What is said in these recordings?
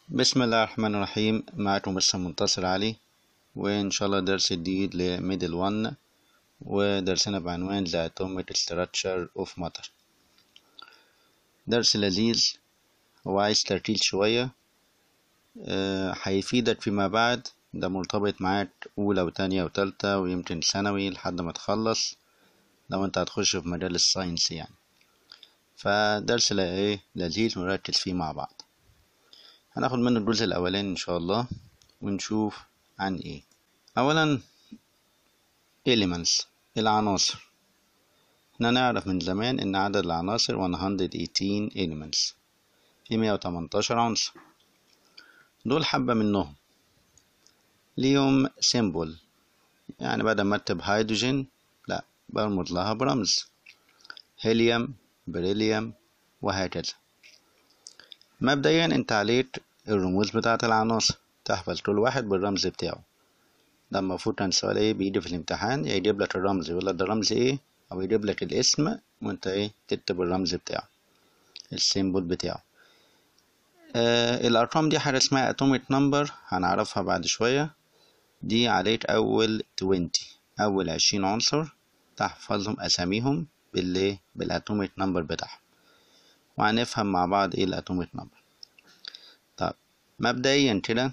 بسم الله الرحمن الرحيم معكم مستر منتصر علي وإن شاء الله درس جديد لميدل 1 ودرسنا بعنوان The Atomic Structure of Matter درس لذيذ هو عايز ترتيل شوية أه هيفيدك فيما بعد ده مرتبط معاك أولى وتانية وتالتة ويمكن ثانوي لحد ما تخلص لو انت هتخش في مجال الساينس يعني فدرس ايه لذيذ ونركز فيه مع بعض هناخد منه الجزء الأولاني إن شاء الله ونشوف عن إيه أولا elements العناصر احنا نعرف من زمان إن عدد العناصر 118 elements في 118 عنصر دول حبة منهم ليهم symbol يعني بدل ما اكتب هيدروجين لا برمز لها برمز هيليوم بريليوم وهكذا مبدئيا انت عليك الرموز بتاعة العناصر تحفظ كل واحد بالرمز بتاعه ده المفروض كان السؤال ايه بيجي في الامتحان يا يجيب لك الرمز يقول لك ده رمز ايه او يجيب لك الاسم وانت ايه تكتب الرمز بتاعه السيمبل بتاعه آه الارقام دي حاجة اسمها اتوميك نمبر هنعرفها بعد شوية دي عليك اول 20 اول 20 عنصر تحفظهم اساميهم بالايه بالاتوميك نمبر بتاعهم وهنفهم مع بعض ايه الاتوميك نمبر طب مبدئيا كده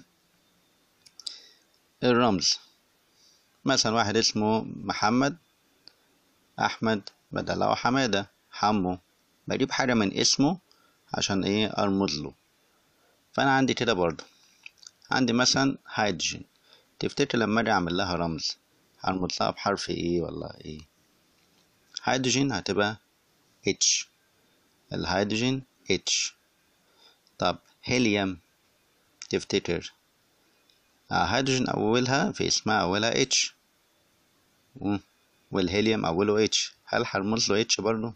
الرمز مثلا واحد اسمه محمد احمد بدل حمادة حمو بجيب حاجة من اسمه عشان ايه ارمز له فانا عندي كده برضه عندي مثلا هيدروجين تفتكر لما اجي اعمل لها رمز هرمز لها بحرف ايه ولا ايه هيدروجين هتبقى اتش الهيدروجين اتش طب هيليوم تفتكر آه هيدروجين أولها في اسمها أولها اتش والهيليوم أوله اتش هل هرمز له اتش برضه؟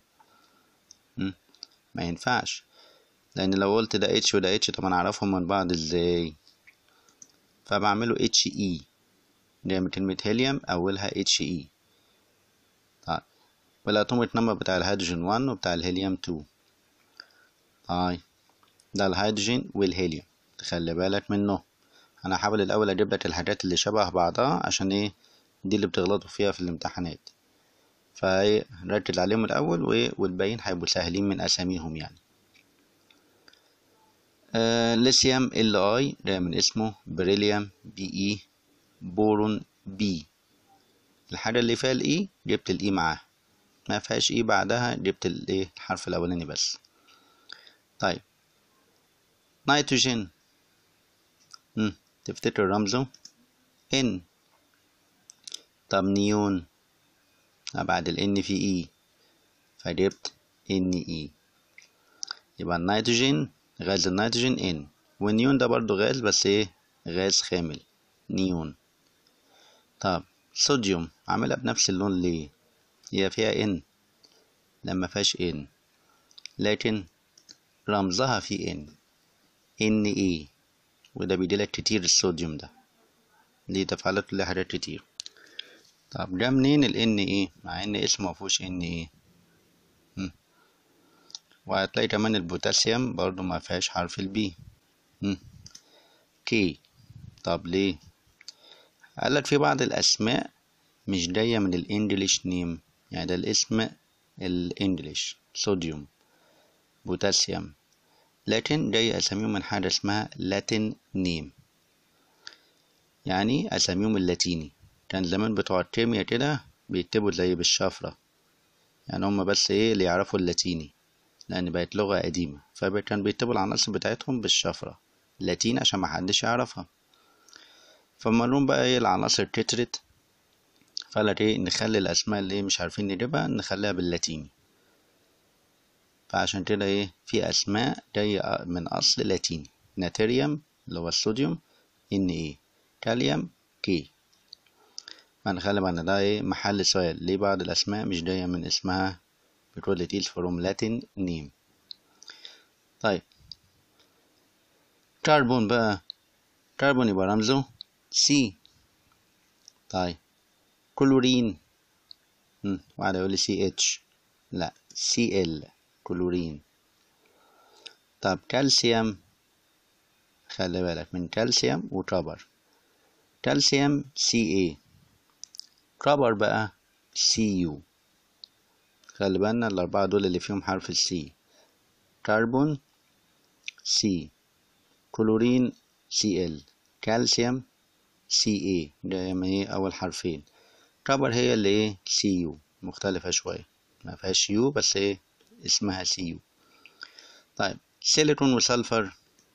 ما ينفعش لأن لو قلت ده اتش وده اتش طب أنا أعرفهم من بعض ازاي فبعمله اتش اي ده من كلمة هيليوم أولها اتش اي طيب والأتوميك نمبر بتاع الهيدروجين 1 وبتاع الهيليوم 2 طيب ده الهيدروجين والهيليوم تخلي بالك منه انا هحاول الاول اجيب لك الحاجات اللي شبه بعضها عشان ايه دي اللي بتغلطوا فيها في الامتحانات فركز عليهم الاول والباقيين هيبقوا سهلين من اساميهم يعني آه ليثيوم ال اي ده من اسمه بريليوم بي اي بورون بي الحاجة اللي فيها الاي جبت الاي معاها ما فيهاش اي بعدها جبت الايه الحرف الاولاني بس طيب نيتروجين مم. تفتكر رمزه ان طب نيون بعد ال ان في اي فجبت ان اي يبقى النيتروجين غاز النيتروجين ان والنيون ده برضو غاز بس ايه غاز خامل نيون طب صوديوم عاملها بنفس اللون ليه هي فيها ان لما فيهاش ان لكن رمزها في ان ان اي وده بيديلك كتير الصوديوم ده دي تفاعلات لها حاجات كتير طب ده منين ال ان ايه مع ان اسمه مفهوش ان ايه وهتلاقي كمان البوتاسيوم برضو ما فيهاش حرف البي كي طب ليه قالك في بعض الاسماء مش جاية من الانجليش نيم يعني ده الاسم الانجليش صوديوم بوتاسيوم لكن جاي أساميهم من حاجة اسمها لاتين نيم يعني أساميهم اللاتيني كان زمان بتوع الكيميا كده بيكتبوا زي بالشفرة يعني هما بس ايه اللي يعرفوا اللاتيني لأن بقت لغة قديمة فكان بيكتبوا العناصر بتاعتهم بالشفرة لاتين عشان محدش يعرفها فما لهم بقى ايه العناصر كترت فقالك ايه نخلي الأسماء اللي مش عارفين نجيبها نخليها باللاتيني فعشان كده ايه في اسماء جاية من اصل لاتيني ناتريوم اللي هو الصوديوم ان ايه كاليوم كي هنخلي بالنا ده ايه محل سؤال ليه بعض الاسماء مش جاية من اسمها بتقول تيل فروم لاتين نيم طيب كربون بقى كربون يبقى رمزه سي طيب كلورين واحد يقول لي سي اتش لا سي ال كلورين طب كالسيوم خلي بالك من كالسيوم وترابر كالسيوم سي اي ترابر بقى سي يو خلي بالنا الأربعة دول اللي فيهم حرف السي كربون سي كلورين سي ال كالسيوم سي اي ده ايه أول حرفين كبر هي اللي ايه سي يو مختلفة شوية ما فيهاش يو بس ايه اسمها سي يو طيب سيليكون وسلفر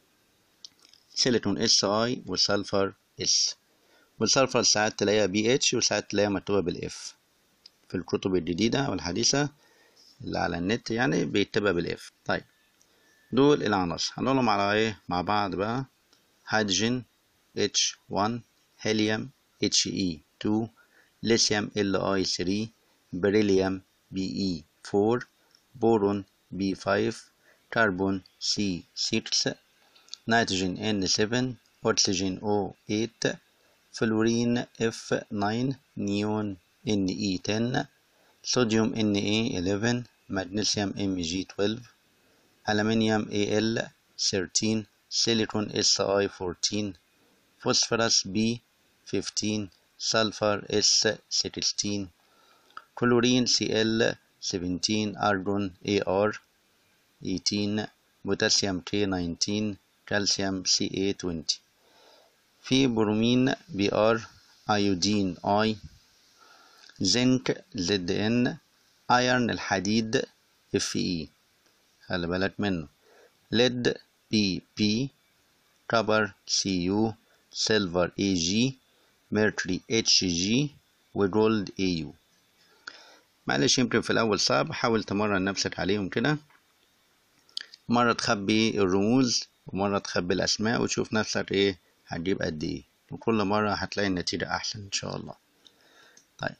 سيليكون اس اي وسلفر اس والسلفر ساعات تلاقيها بي اتش وساعات تلاقيها مكتوبة بالاف في الكتب الجديدة والحديثة اللي على النت يعني بيكتبها بالاف طيب دول العناصر هنقولهم على ايه مع بعض بقى هيدروجين H1 هيليوم HE2 ليثيوم Li3 بريليوم Be4 بورون B5 كربون C6 نيتروجين N7 أكسجين O8 فلورين F9 نيون Ne10 صوديوم Na11 مغنيسيوم Mg12 ألمنيوم Al13 سيليكون Si14 فوسفورس B15 سلفر S16 كلورين Cl17 أرجون Ar 18 بوتاسيوم K19 كالسيوم Ca20 في برومين Br أيودين I زنك Zn ايرن الحديد Fe خلي بالك منه ليد بي بي كبر سي يو سيلفر اي جي ميركوري اتش جي وجولد اي يو معلش يمكن في الاول صعب حاول تمرن نفسك عليهم كده مرة تخبي الرموز ومرة تخبي الاسماء وتشوف نفسك ايه هتجيب قد ايه وكل مرة هتلاقي النتيجة احسن ان شاء الله طيب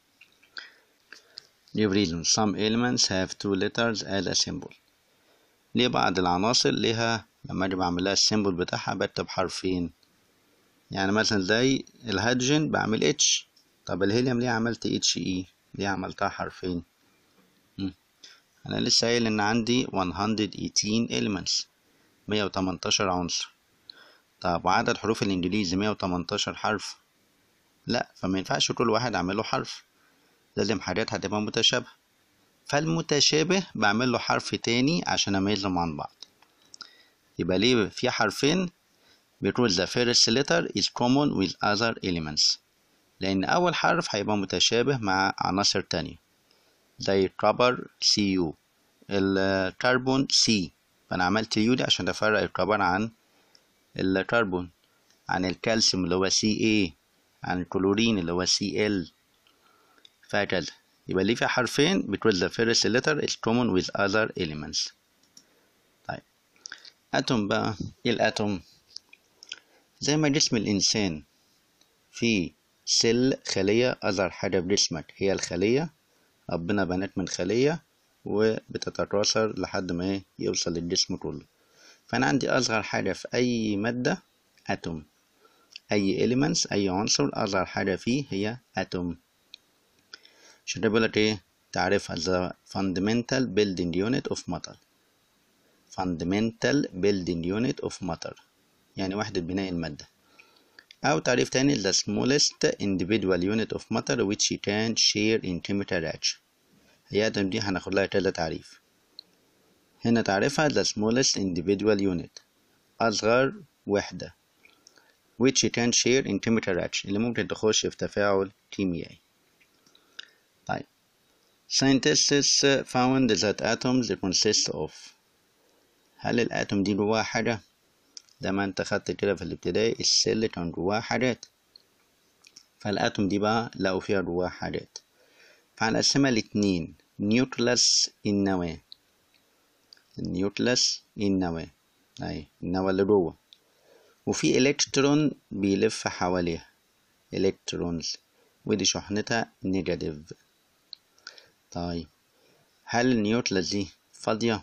New reason some elements have two letters as a symbol ليه بعض العناصر ليها لما اجي بعمل لها السيمبل بتاعها بكتب حرفين يعني مثلا زي الهيدروجين بعمل اتش طب الهيليوم ليه عملت اتش اي ليه عملتها حرفين مم. انا لسه قايل ان عندي 118 elements 118 عنصر طب وعدد حروف الانجليزي 118 حرف لا فما ينفعش كل واحد اعمله حرف لازم حاجات هتبقى متشابهه فالمتشابه بعمل له حرف تاني عشان اميزهم عن بعض يبقى ليه في حرفين because the first letter is common with other elements لأن أول حرف هيبقى متشابه مع عناصر تانية زي الكربر سي يو الكربون سي فأنا عملت يو دي عشان أفرق الكربون عن الكربون عن الكالسيوم اللي هو سي اي عن الكلورين اللي هو سي ال فهكذا يبقى ليه في حرفين because the first letter is common with other elements طيب أتوم بقى إيه الأتوم زي ما جسم الإنسان في سل خلية أصغر حاجة في جسمك هي الخلية ربنا بنات من خلية وبتتكاثر لحد ما يوصل للجسم كله فأنا عندي أصغر حاجة في أي مادة أتوم أي elements أي عنصر أصغر حاجة فيه هي أتوم عشان كده بيقولك ايه تعرفها the fundamental building unit of matter fundamental building unit of matter يعني وحدة بناء المادة أو تعريف تاني the smallest individual unit of matter which can share in chemical reaction هي دي هناخد لها كذا تعريف هنا تعريفها the smallest individual unit أصغر وحدة which can share in chemical reaction اللي ممكن تخش في تفاعل كيميائي طيب scientists found that atoms consist of هل الاتوم دي جواها حاجة زي ما انت خدت كده في الابتدائي السل كان جواها حاجات فالاتوم دي بقى لقوا فيها جواها حاجات فهنقسمها لاتنين نيوكلاس النواة النيوكلاس النواة اهي النواة اللي جوه وفي الكترون بيلف حواليها الكترونز ودي شحنتها نيجاتيف طيب هل النيوكلاس دي فاضية؟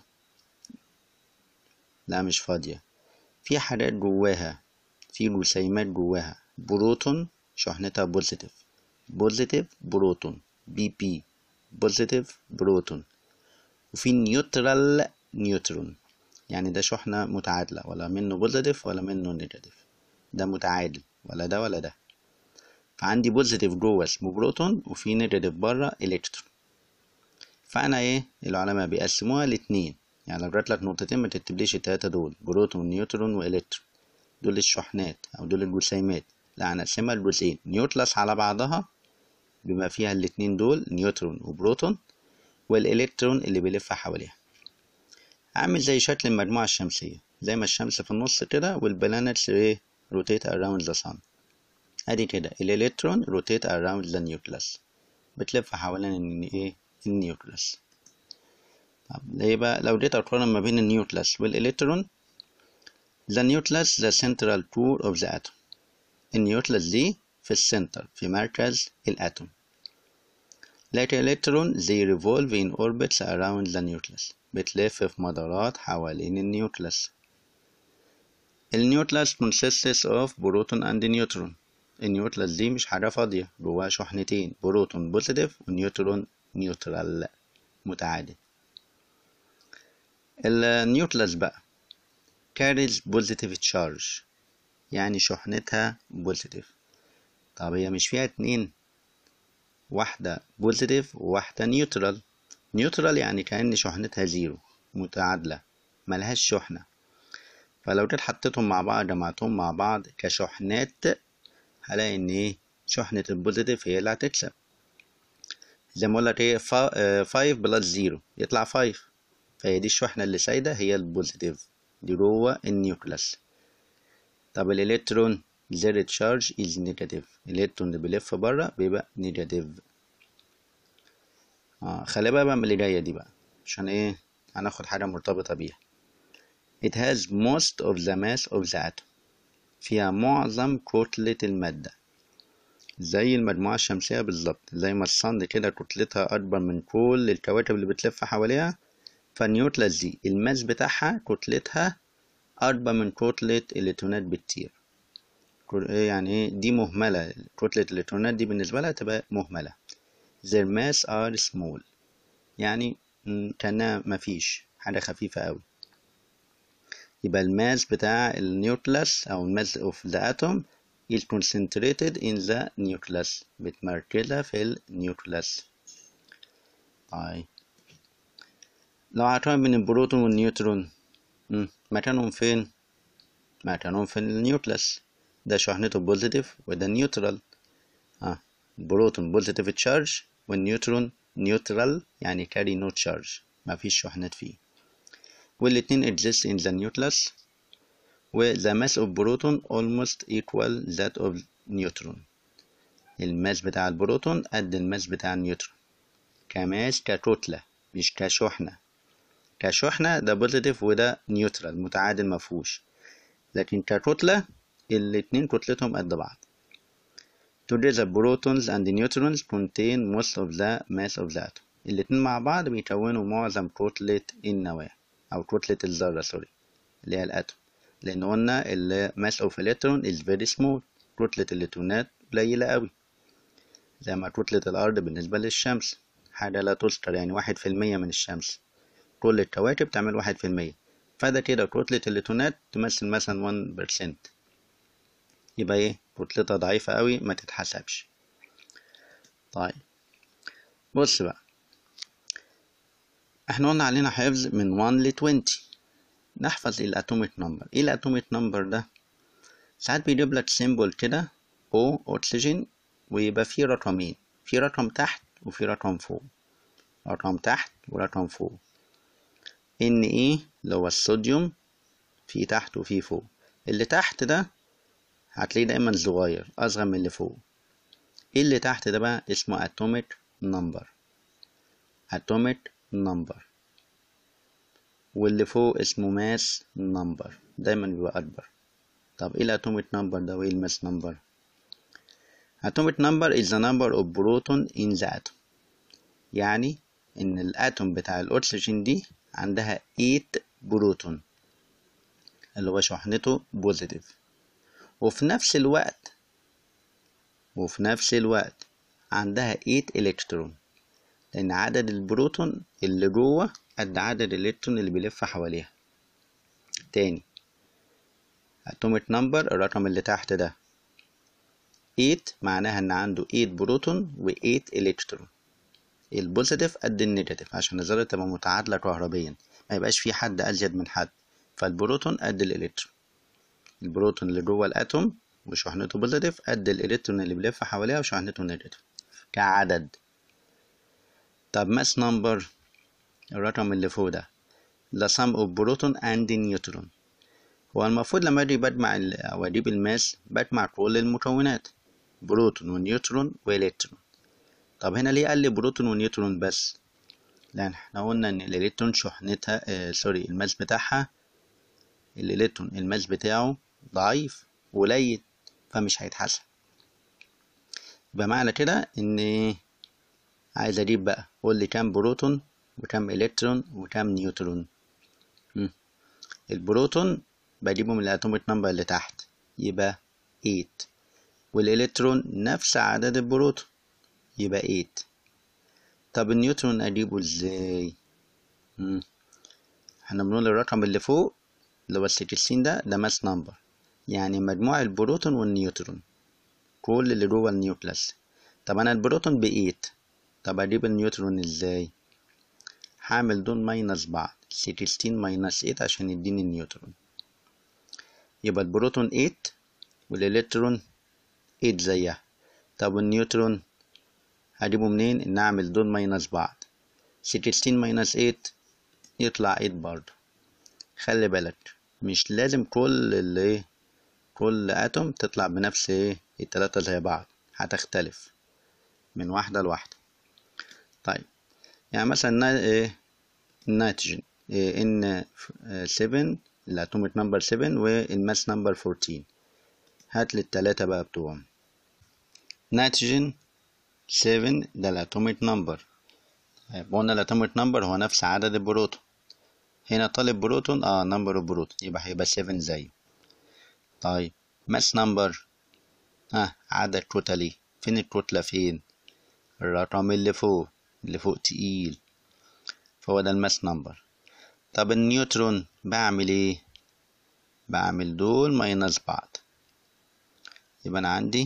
لا مش فاضية في حاجات جواها في جسيمات جواها بروتون شحنتها بوزيتيف بوزيتيف بروتون بي بي بوزيتيف بروتون وفي نيوترال نيوترون يعني ده شحنة متعادلة ولا منه بوزيتيف ولا منه نيجاتيف ده متعادل ولا ده ولا ده فعندي بوزيتيف جوه اسمه بروتون وفي نيجاتيف بره الكترون فانا ايه العلماء بيقسموها لاتنين يعني لو جات لك نقطتين ما تكتبليش التلاتة دول بروتون نيوترون والكترون دول الشحنات او دول الجسيمات لا هنقسمها لجزئين نيوتلس على بعضها بما فيها الاتنين دول نيوترون وبروتون والالكترون اللي بيلف حواليها عامل زي شكل المجموعة الشمسية زي ما الشمس في النص كده والبلانتس ايه rotate around the sun ادي كده الالكترون rotate around the nucleus بتلف حوالين ايه النيوكليس طب ليه بقى لو جيت اقارن ما بين النيوكليس والالكترون the nucleus the central core of the atom النيوكليس دي في السنتر في مركز الاتوم لكن الالكترون they revolve in orbits around the nucleus بتلف في مدارات حوالين النيوكليس النيوكليس consists of proton and neutron النيوكليس دي مش حاجة فاضية جواها شحنتين بروتون بوزيتيف ونيوترون نيوترال متعادل النيوكليس بقى carries positive charge يعني شحنتها بوزيتيف طب هي مش فيها اتنين واحدة بوزيتيف وواحدة نيوترال نيوترال يعني كأن شحنتها زيرو متعادلة ملهاش شحنة فلو جيت حطيتهم مع بعض جمعتهم مع بعض كشحنات هلاقي ان ايه شحنة البوزيتيف هي اللي هتكسب زي ما اقولك ايه فايف بلس زيرو يطلع فايف فهي دي الشحنة اللي سايدة هي البوزيتيف دي جوه النيوكليس طب الالكترون زيرو تشارج از نيجاتيف الالكترون اللي بيلف بره بيبقى نيجاتيف اه خلي بقى بقى من اللي جاية دي بقى عشان ايه هناخد حاجة مرتبطة بيها it has most of the mass of the atom فيها معظم كتلة المادة زي المجموعة الشمسية بالظبط زي ما الصن كده كتلتها أكبر من كل الكواكب اللي بتلف حواليها فالنيوكليس دي الماس بتاعها كتلتها أكبر من كتلة الإلكترونات بكتير يعني ايه دي مهملة كتلة الإلكترونات دي بالنسبة لها تبقى مهملة their mass are small يعني كأنها مفيش حاجة خفيفة أوي يبقى الماس بتاع النيوكليس أو الماس of the atom is concentrated in the nucleus متمركزة في النيوكليس طيب لو هتقارن بين البروتون والنيوترون مكانهم فين؟ مكانهم في النيوكليس ده شحنته بوزيتيف وده نيوترال اه البروتون بوزيتيف تشارج والنيوترون نيوترال يعني كاري نو تشارج مفيش شحنات فيه والاتنين exist in the nucleus و the mass of proton almost equal that of neutron الماس بتاع البروتون قد الماس بتاع النيوترون كماس ككتلة مش كشحنة كشحنة ده بوزيتيف وده نيوترال متعادل مفهوش لكن ككتلة الاتنين كتلتهم قد بعض Together protons and neutrons contain most of the mass of the atom الاتنين مع بعض بيكونوا معظم كتلة النواة أو كتلة الذرة سوري اللي هي الأتوم لأن قلنا ال mass of electron is very small كتلة الإلكترونات قليلة أوي زي ما كتلة الأرض بالنسبة للشمس حاجة لا تذكر يعني واحد في المية من الشمس كل الكواكب تعمل واحد في المية فده كده كتلة الإلكترونات تمثل مثلا 1% يبقى ايه كتلتها ضعيفة أوي ما تتحسبش طيب بص بقى احنا قلنا علينا حفظ من 1 ل 20 نحفظ الاتوميك نمبر ايه الاتوميك نمبر ده ساعات بيجيب لك سيمبل كده او اكسجين ويبقى فيه رقمين في رقم تحت وفي رقم فوق رقم تحت ورقم فوق ان ايه اللي هو الصوديوم في تحت وفي فوق اللي تحت ده هتلاقيه دايما صغير اصغر من اللي فوق ايه اللي تحت ده بقى اسمه اتوميك نمبر اتوميك نمبر واللي فوق اسمه ماس نمبر دايما بيبقى اكبر طب ايه الاتوميك نمبر ده وايه الماس نمبر atomic number is the number of proton in the atom يعني ان الاتوم بتاع الاكسجين دي عندها 8 بروتون اللي هو شحنته بوزيتيف وفي نفس الوقت وفي نفس الوقت عندها 8 الكترون لان عدد البروتون اللي جوه قد عدد الالكترون اللي بيلف حواليها تاني atomic number الرقم اللي تحت ده 8 معناها ان عنده 8 بروتون و 8 الكترون البوزيتيف قد النيجاتيف عشان الذرة تبقى متعادلة كهربيا ما يبقاش في حد أزيد من حد فالبروتون قد الإلكترون البروتون اللي جوه الأتوم وشحنته بوزيتيف قد الإلكترون اللي بيلف حواليها وشحنته نيجاتيف كعدد طب ماس نمبر الرقم اللي فوق ده the sum of proton and neutron هو المفروض لما اجي بجمع او اجيب الماس بجمع كل المكونات بروتون ونيوترون والكترون طب هنا ليه قال لي بروتون ونيوترون بس لان احنا قلنا ان الالكترون شحنتها آه سوري الماس بتاعها الالكترون الماس بتاعه ضعيف قليل فمش هيتحسب يبقى معنى كده ان عايز اجيب بقى قول لي كام بروتون وكام الكترون وكام نيوترون مم. البروتون بجيبه من الاتوميك نمبر اللي تحت يبقى 8 والالكترون نفس عدد البروتون يبقى 8 طب النيوترون اجيبه ازاي مم. احنا بنقول الرقم اللي فوق اللي هو الستين ده ده ماس نمبر يعني مجموع البروتون والنيوترون كل اللي جوه النيوكلاس طب انا البروتون ب 8 طب اجيب النيوترون ازاي هعمل دول ماينس بعض 16 ماينس 8 عشان يديني النيوترون يبقى البروتون 8 والالكترون 8 زيها طب والنيوترون هجيبه منين ان اعمل دول ماينس بعض 16 ماينس 8 يطلع 8 برضه خلي بالك مش لازم كل اللي كل اتوم تطلع بنفس ايه التلاتة زي بعض هتختلف من واحدة لواحدة طيب يعني مثلا ايه النيتروجين إيه ان 7 الاتوميك نمبر 7 والماس نمبر 14 هات لي التلاتة بقى بتوعهم نيتروجين 7 ده الاتوميك نمبر طيب قلنا الاتوميك نمبر هو نفس عدد البروتون هنا طالب بروتون اه نمبر اوف بروتون يبقى هيبقى 7 زيه طيب ماس نمبر ها آه عدد كتلي فين الكتلة فين الرقم اللي فوق اللي فوق تقيل فهو ده الماس نمبر طب النيوترون بعمل ايه بعمل دول ماينس بعض يبقى انا عندي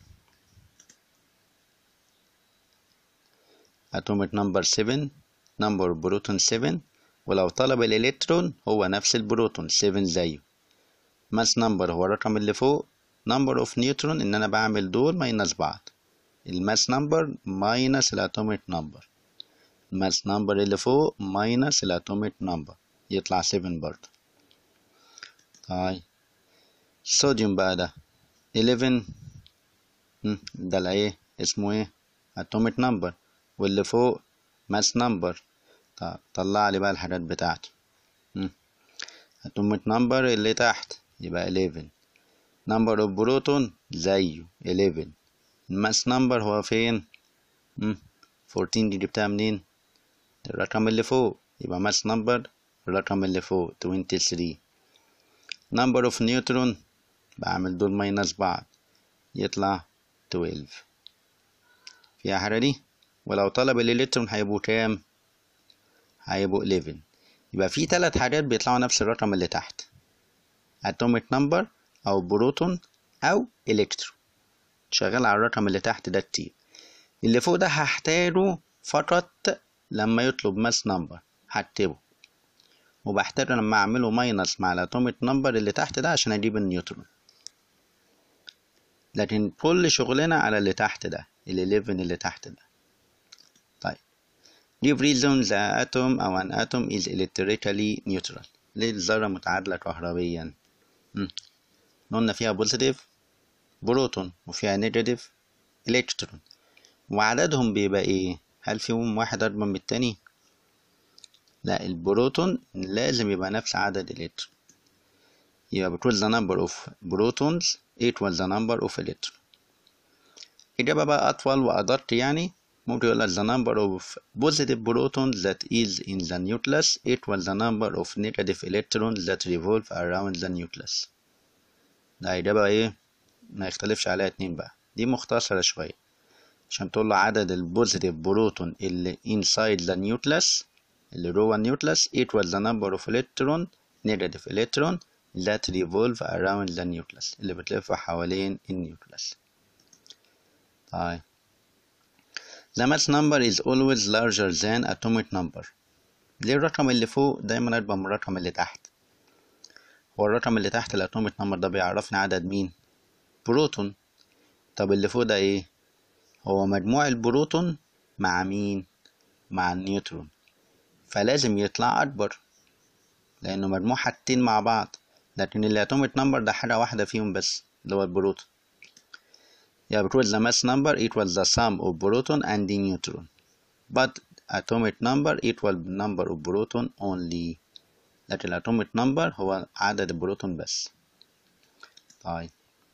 atomic number 7 number بروتون 7 ولو طلب الالكترون هو نفس البروتون 7 زيه ماس نمبر هو الرقم اللي فوق نمبر اوف نيوترون ان انا بعمل دول ماينس بعض الماس نمبر ماينس الاتوميك نمبر الماس نمبر اللي فوق ماينس الاتوميك نمبر يطلع 7 برضه طيب الصوديوم بقى ده 11 ده الايه اسمه ايه اتوميك نمبر واللي فوق ماس نمبر طب طلع لي بقى الحاجات بتاعته اتوميك نمبر اللي تحت يبقى 11 نمبر اوف بروتون زيه 11 الماس نمبر هو فين مم. 14 دي جبتها منين الرقم اللي فوق يبقى ماس نمبر الرقم اللي فوق 23 نمبر اوف نيوترون بعمل دول ماينس بعض يطلع 12 فيها حاجة دي ولو طلب الالكترون هيبقوا كام هيبقوا 11 يبقى في ثلاث حاجات بيطلعوا نفس الرقم اللي تحت atomic number او بروتون او الكترون شغال على الرقم اللي تحت ده كتير اللي فوق ده هحتاجه فقط لما يطلب ماس نمبر هكتبه وبحتاجه لما اعمله ماينس مع الاتوميك نمبر اللي تحت ده عشان اجيب النيوترون لكن كل شغلنا على اللي تحت ده ال 11 اللي تحت ده طيب give reason the atom أو an atom is electrically neutral ليه الذرة متعادلة كهربيا قلنا فيها بوزيتيف بروتون وفيها نيجاتيف الكترون وعددهم بيبقى ايه هل فيهم واحد اكبر من التاني لا البروتون لازم يبقى نفس عدد الالكترون يبقى because the number of protons equals the number of electrons إجابة بقى أطول وأدق يعني ممكن يقول لك the number of positive protons that is in the nucleus equals the number of negative electrons that revolve around the nucleus ده إجابة إيه ما يختلفش عليها اتنين بقى دي مختصرة شوية عشان تقول له عدد البوزيتيف بروتون اللي inside the nucleus اللي جوه النيوكليس equals the number of electron negative electron that revolve around the nucleus اللي بتلف حوالين النيوكليس طيب The mass number is always larger than atomic number ليه الرقم اللي فوق دايما أكبر من الرقم اللي تحت هو الرقم اللي تحت الاتوميك نمبر ده بيعرفني عدد مين بروتون طب اللي فوق ده ايه هو مجموع البروتون مع مين مع النيوترون فلازم يطلع اكبر لانه مجموع حاجتين مع بعض لكن الاتوميك نمبر ده حاجه واحده فيهم بس اللي هو البروتون يبقى بتقول the mass number equals the sum of proton and the neutron but atomic number equal number of proton only لكن الاتوميك نمبر هو عدد البروتون بس طيب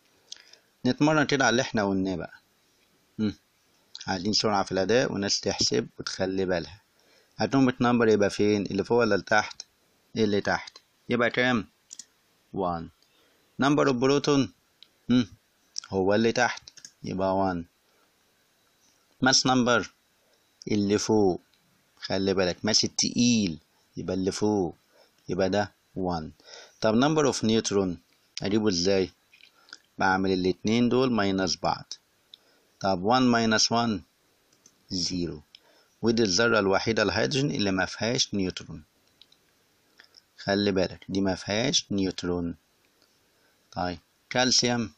نتمرن كده على اللي احنا قلناه بقى مم. عايزين سرعة في الأداء وناس تحسب وتخلي بالها اتوميك نمبر يبقى فين اللي فوق ولا اللي تحت اللي تحت يبقى كام 1 نمبر اوف بروتون هو اللي تحت يبقى 1 ماس نمبر اللي فوق خلي بالك ماس التقيل يبقى اللي فوق يبقى ده 1 طب نمبر اوف نيوترون اجيبه ازاي بعمل الاتنين دول ماينس بعض طب 1 ماينس 1 0 ودي الذرة الوحيدة الهيدروجين اللي ما فيهاش نيوترون خلي بالك دي ما فيهاش نيوترون طيب كالسيوم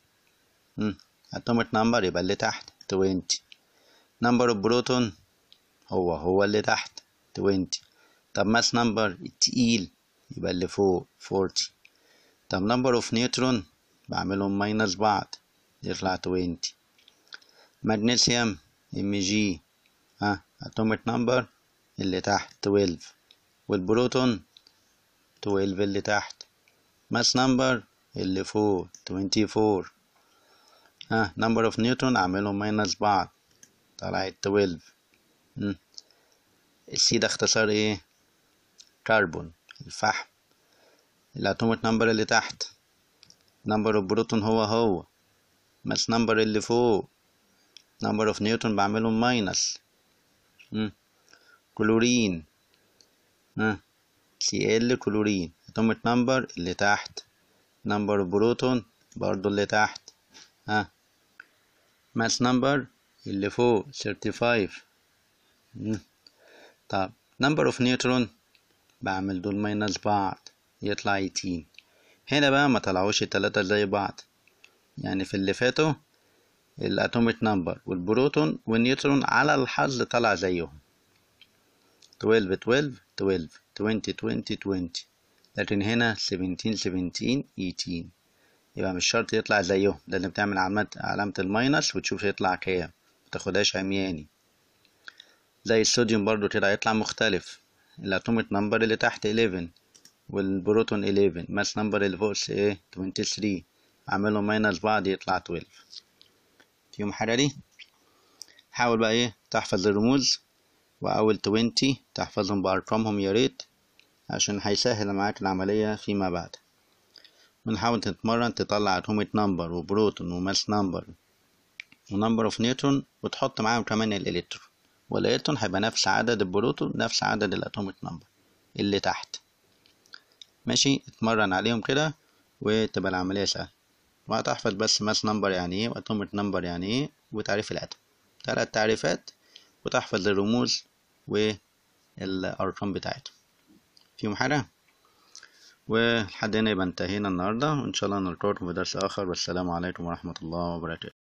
اتوميك نمبر يبقى اللي تحت 20 نمبر اوف بروتون هو هو اللي تحت 20 طب ماس نمبر التقيل يبقى اللي فوق 40 طب نمبر اوف نيوترون بعملهم ماينس بعض يطلع 20 مغنيسيوم ام جي ها اتوميك نمبر اللي تحت 12 والبروتون 12 اللي تحت ماس نمبر اللي فوق 24 ها نمبر اوف نيوترون اعملهم ماينس بعض طلعت 12 مم. السي ده اختصار ايه كربون الفحم الاتوميك نمبر اللي تحت نمبر اوف بروتون هو هو ماس نمبر اللي فوق نمبر اوف نيوتن بعملهم ماينس كلورين ها سي ال كلورين اتوميك نمبر اللي تحت نمبر اوف بروتون برضو اللي تحت ها ماس نمبر اللي فوق 35 مم. طب نمبر اوف نيوترون بعمل دول ماينس بعض يطلع 18 هنا بقى ما طلعوش التلاتة زي بعض يعني في اللي فاتوا الاتوميك نمبر والبروتون والنيوترون على الحظ طلع زيهم 12 12 12 20 20 20 لكن هنا 17 17 18 يبقى مش شرط يطلع زيهم لان بتعمل علامة علامة الماينس وتشوف يطلع كام متاخدهاش عمياني زي الصوديوم برضو كده هيطلع مختلف الاتوميك نمبر اللي تحت 11 والبروتون 11 ماس نمبر اللي فوق ايه 23 اعملهم ماينس بعض يطلع 12 فيهم حاجة دي حاول بقى ايه تحفظ الرموز واول 20 تحفظهم بارقامهم يا ريت عشان هيسهل معاك العملية فيما بعد ونحاول تتمرن تطلع اتوميك نمبر وبروتون وماس نمبر ونمبر اوف نيوترون وتحط معاهم كمان الالكترون والالكترون هيبقى نفس عدد البروتون نفس عدد الاتوميك نمبر اللي تحت ماشي اتمرن عليهم كده وتبقى العملية سهلة وهتحفظ بس ماس نمبر يعني ايه واتوميك نمبر يعني ايه وتعريف الاتوم تلات تعريفات وتحفظ الرموز والارقام بتاعتهم فيهم حاجة ولحد هنا يبقى انتهينا النهاردة وإن شاء الله نلقاكم في درس آخر والسلام عليكم ورحمة الله وبركاته